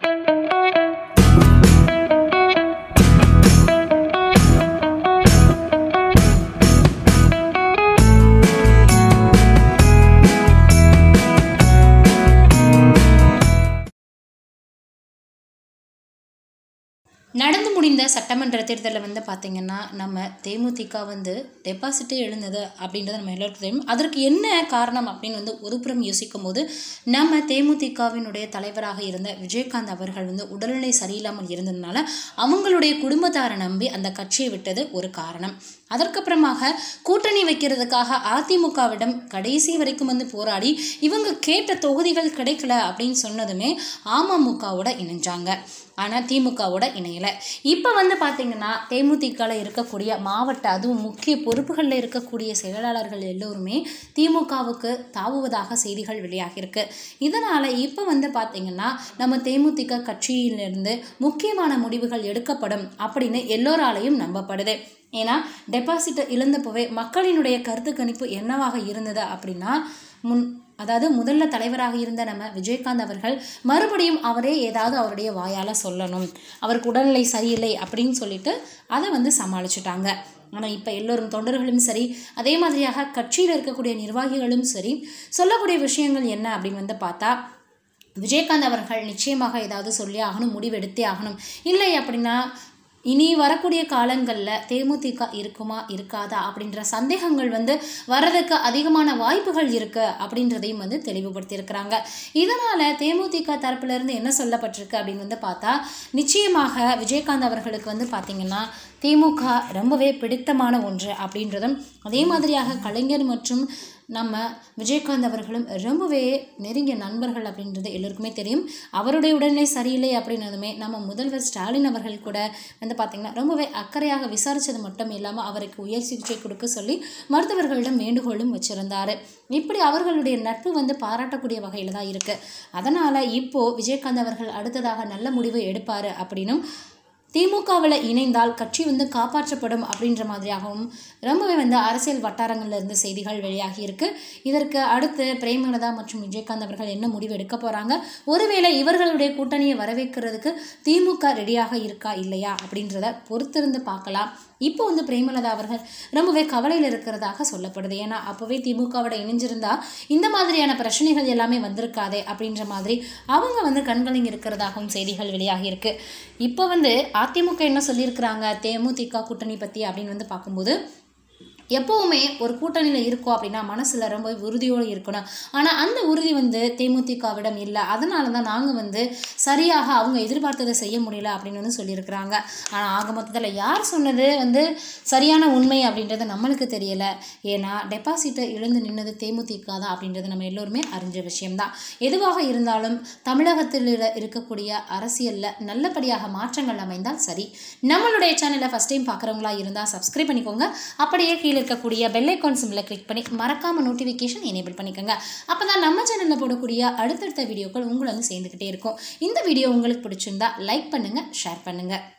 நடந்து முடிந்த சட்டமன்ற தேர்தலில் வந்து பார்த்திங்கன்னா நம்ம தேமுதிக வந்து டெபாசிட்டே எழுந்தது அப்படின்றது நம்ம எல்லாருக்கும் தெரியும் அதற்கு என்ன காரணம் அப்படின்னு வந்து ஒருபுறம் யோசிக்கும் போது நம்ம தேமுதிகவினுடைய தலைவராக இருந்த விஜயகாந்த் அவர்கள் வந்து உடல்நிலை சரியில்லாமல் இருந்ததுனால அவங்களுடைய குடும்பத்தாரை நம்பி அந்த கட்சியை விட்டது ஒரு காரணம் அதற்கப்புறமாக கூட்டணி வைக்கிறதுக்காக அதிமுகவிடம் கடைசி வரைக்கும் வந்து போராடி இவங்க கேட்ட தொகுதிகள் கிடைக்கல அப்படின்னு சொன்னதுமே அமமுகவோட இணைஞ்சாங்க ஆனால் திமுகவோட இணையலை இப்போ வந்து பார்த்திங்கன்னா தேமுதிகவில் இருக்கக்கூடிய மாவட்ட அதுவும் முக்கிய பொறுப்புகளில் இருக்கக்கூடிய செயலாளர்கள் எல்லோருமே திமுகவுக்கு தாவுவதாக செய்திகள் வெளியாகியிருக்கு இதனால் இப்போ வந்து பார்த்திங்கன்னா நம்ம தேமுதிக கட்சியிலிருந்து முக்கியமான முடிவுகள் எடுக்கப்படும் அப்படின்னு எல்லோராலையும் நம்பப்படுது ஏன்னா டெபாசிட்டை இழந்தப்போவே மக்களினுடைய கருத்து கணிப்பு என்னவாக இருந்தது அப்படின்னா முன் அதாவது முதல்ல தலைவராக இருந்த நம்ம விஜயகாந்த் அவர்கள் மறுபடியும் அவரே ஏதாவது அவருடைய வாயால் சொல்லணும் அவருக்கு உடல்நிலை சரியில்லை அப்படின்னு சொல்லிட்டு அதை வந்து சமாளிச்சுட்டாங்க ஆனால் இப்போ எல்லோரும் தொண்டர்களும் சரி அதே மாதிரியாக கட்சியில் இருக்கக்கூடிய நிர்வாகிகளும் சரி சொல்லக்கூடிய விஷயங்கள் என்ன அப்படின்னு வந்து பார்த்தா விஜயகாந்த் அவர்கள் நிச்சயமாக ஏதாவது சொல்லி ஆகணும் முடிவு எடுத்தே ஆகணும் இல்லை அப்படின்னா இனி வரக்கூடிய காலங்களில் தேமுதிக இருக்குமா இருக்காதா அப்படின்ற சந்தேகங்கள் வந்து வர்றதுக்கு அதிகமான வாய்ப்புகள் இருக்கு அப்படின்றதையும் வந்து தெளிவுபடுத்தியிருக்கிறாங்க இதனால் தேமுதிக தரப்புலேருந்து என்ன சொல்லப்பட்டிருக்கு அப்படின்னு வந்து பார்த்தா நிச்சயமாக விஜயகாந்த் அவர்களுக்கு வந்து பார்த்திங்கன்னா திமுக ரொம்பவே பிடித்தமான ஒன்று அப்படின்றதும் அதே மாதிரியாக கலைஞர் மற்றும் நம்ம விஜயகாந்த் அவர்களும் ரொம்பவே நெருங்கிய நண்பர்கள் அப்படின்றது எல்லோருக்குமே தெரியும் அவருடைய உடல்நிலை சரியில்லை அப்படின்னதுமே நம்ம முதல்வர் ஸ்டாலின் அவர்கள் கூட வந்து பார்த்திங்கன்னா ரொம்பவே அக்கறையாக விசாரித்தது மட்டும் இல்லாமல் அவருக்கு உயர் சிகிச்சை கொடுக்க சொல்லி மருத்துவர்களிடம் வேண்டுகோளும் வச்சுருந்தார் இப்படி அவர்களுடைய நட்பு வந்து பாராட்டக்கூடிய வகையில் தான் இருக்குது அதனால் இப்போது விஜயகாந்த் அவர்கள் அடுத்ததாக நல்ல முடிவு எடுப்பார் அப்படின்னும் திமுகவில் இணைந்தால் கட்சி வந்து காப்பாற்றப்படும் அப்படின்ற மாதிரியாகவும் ரொம்பவே வந்து அரசியல் வட்டாரங்கள்ல இருந்து செய்திகள் வெளியாகி இருக்கு இதற்கு அடுத்து பிரேமலதா மற்றும் விஜயகாந்த் அவர்கள் என்ன முடிவு எடுக்க போறாங்க ஒருவேளை இவர்களுடைய கூட்டணியை வரவேற்கிறதுக்கு திமுக ரெடியாக இருக்கா இல்லையா அப்படின்றத பொறுத்திருந்து பார்க்கலாம் இப்போ வந்து பிரேமலதா அவர்கள் ரொம்பவே கவலையில் இருக்கிறதாக சொல்லப்படுது ஏன்னா அப்போவே திமுகவோட இணைஞ்சிருந்தா இந்த மாதிரியான பிரச்சனைகள் எல்லாமே வந்திருக்காதே அப்படின்ற மாதிரி அவங்க வந்து கண்களிங் இருக்கிறதாகவும் செய்திகள் வெளியாகி இருக்கு இப்போ வந்து அதிமுக என்ன சொல்லியிருக்கிறாங்க தேமுதிக கூட்டணி பற்றி அப்படின்னு வந்து பார்க்கும்போது எப்போவுமே ஒரு கூட்டணியில் இருக்கோம் அப்படின்னா மனசில் ரொம்ப உறுதியோடு இருக்கணும் ஆனால் அந்த உறுதி வந்து தேமுதிகவிடம் இல்லை அதனால தான் நாங்கள் வந்து சரியாக அவங்க எதிர்பார்த்ததை செய்ய முடியல அப்படின்னு வந்து சொல்லியிருக்கிறாங்க ஆனால் ஆக மொத்தத்தில் யார் சொன்னது வந்து சரியான உண்மை அப்படின்றது நம்மளுக்கு தெரியலை ஏன்னா டெபாசிட்டை இழந்து நின்னது தேமுதிக தான் அப்படின்றது நம்ம எல்லோருமே அறிஞ்ச விஷயம்தான் எதுவாக இருந்தாலும் தமிழகத்தில் இருக்கக்கூடிய அரசியலில் நல்லபடியாக மாற்றங்கள் அமைந்தால் சரி நம்மளுடைய சேனலை ஃபஸ்ட் டைம் பார்க்குறவங்களா இருந்தால் சப்ஸ்கிரைப் பண்ணிக்கோங்க அப்படியே கீழே இருக்கக்கூடிய பெல் ஐக்கான் சிம்பிளை கிளிக் பண்ணி மறக்காமல் நோட்டிஃபிகேஷன் எனேபிள் பண்ணிக்கோங்க அப்போ தான் நம்ம சேனலில் போடக்கூடிய அடுத்தடுத்த வீடியோக்கள் உங்களை வந்து சேர்ந்துக்கிட்டே இருக்கும் இந்த வீடியோ உங்களுக்கு பிடிச்சிருந்தா லைக் பண்ணுங்கள் ஷேர் பண்ணுங்கள்